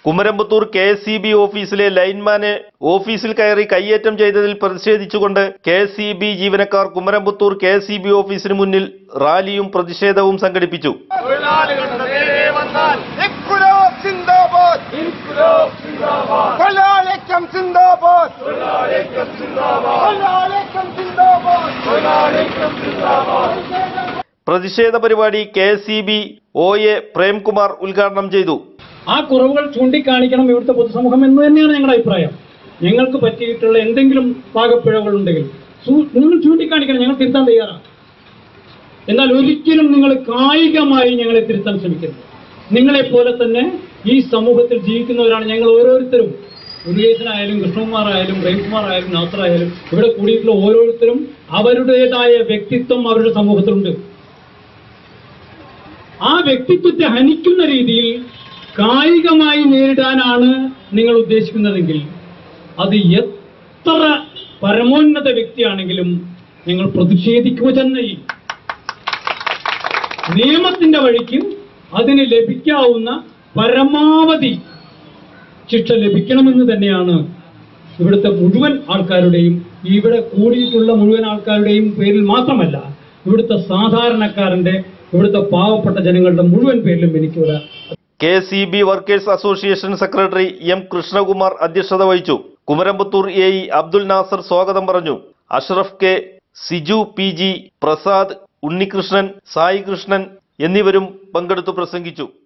Kumaramputhur K S C B ഓഫീസിലെ ലൈൻമാനെ ഓഫീസിൽ കയറി കയ്യേറ്റം ചെയ്തതിൽ പ്രതിഷേധിച്ചുകൊണ്ട് കെ എസ് സി ബി ജീവനക്കാർ Kumarampathur K S C B ഓഫീസിന് മുന്നിൽ റാലിയും പ്രതിഷേധവും സംഘടിപ്പിച്ചു ഇൻകുലാബ് സിന്ദാബാദ് ഇൻകുലാബ് സിന്ദാബാദ് കൊലാലേക്കം സിന്ദാബാദ് കൊലാലേക്കം സിന്ദാബാദ് കൊലാലേക്കം സിന്ദാബാദ് കൊലാലേക്കം സിന്ദാബാദ് പ്രതിഷേധ പരിപാടി K S C B O A Premkumar ഉദ്ഘാടനം ചെയ്തു ആ കുറവുകൾ ചൂണ്ടിക്കാണിക്കണം ഇവിടുത്തെ പൊതുസമൂഹം എന്ന് തന്നെയാണ് ഞങ്ങളുടെ അഭിപ്രായം ഞങ്ങൾക്ക് പറ്റിയിട്ടുള്ള എന്തെങ്കിലും പാകപ്പിഴവുകൾ ഉണ്ടെങ്കിൽ സു- നിങ്ങൾ ചൂണ്ടിക്കാണിക്കണം ഞങ്ങൾ തിരുത്താൻ തയ്യാറാണ് എന്നാൽ ഒരിക്കലും നിങ്ങൾ കായികമായി ഞങ്ങളെ തിരുത്താൻ ശ്രമിക്കരുത് നിങ്ങളെ പോലെ തന്നെ ഈ സമൂഹത്തിൽ ജീവിക്കുന്നവരാണ് ഞങ്ങൾ ഓരോരുത്തരും ഉദയേശനായാലും കൃഷ്ണകുമാർ ആയാലും പ്രേംകുമാർ ആയാലും നാസർ ആയാലും ഇവിടെ കൂടിയിട്ടുള്ള ഓരോരുത്തരും അവരുടേതായ വ്യക്തിത്വം അവരുടെ സമൂഹത്തിലുണ്ട് ആ വ്യക്തിത്വത്തെ ഹനിക്കുന്ന രീതിയിൽ കായികമായി നേരിടാനാണ് നിങ്ങൾ ഉദ്ദേശിക്കുന്നതെങ്കിൽ അത് എത്ര പരമോന്നത വ്യക്തിയാണെങ്കിലും ഞങ്ങൾ പ്രതിഷേധിക്കുക തന്നെ ചെയ്യും. നിയമത്തിന്റെ വഴിക്ക് അതിന് ലഭിക്കാവുന്ന പരമാവധി ശിക്ഷ ലഭിക്കണമെന്ന് തന്നെയാണ് ഇവിടുത്തെ മുഴുവൻ ആൾക്കാരുടെയും ഇവിടെ കൂടിയിട്ടുള്ള മുഴുവൻ ആൾക്കാരുടെയും പേരിൽ മാത്രമല്ല ഇവിടുത്തെ സാധാരണക്കാരന്റെ ഇവിടുത്തെ പാവപ്പെട്ട ജനങ്ങളുടെ മുഴുവൻ പേരിലും എനിക്ക് ഒരു K C B workers association secretary M Krishnakumar അധ്യക്ഷത വഹിച്ചു കുമരമ്പത്തൂർ എ ഇ അബ്ദുൽ നാസർ സ്വാഗതം പറഞ്ഞു Ashraf K Siju P G Prasad Unnikrishnan Sai Krishnan എന്നിവരും പങ്കെടുത്തു പ്രസംഗിച്ചു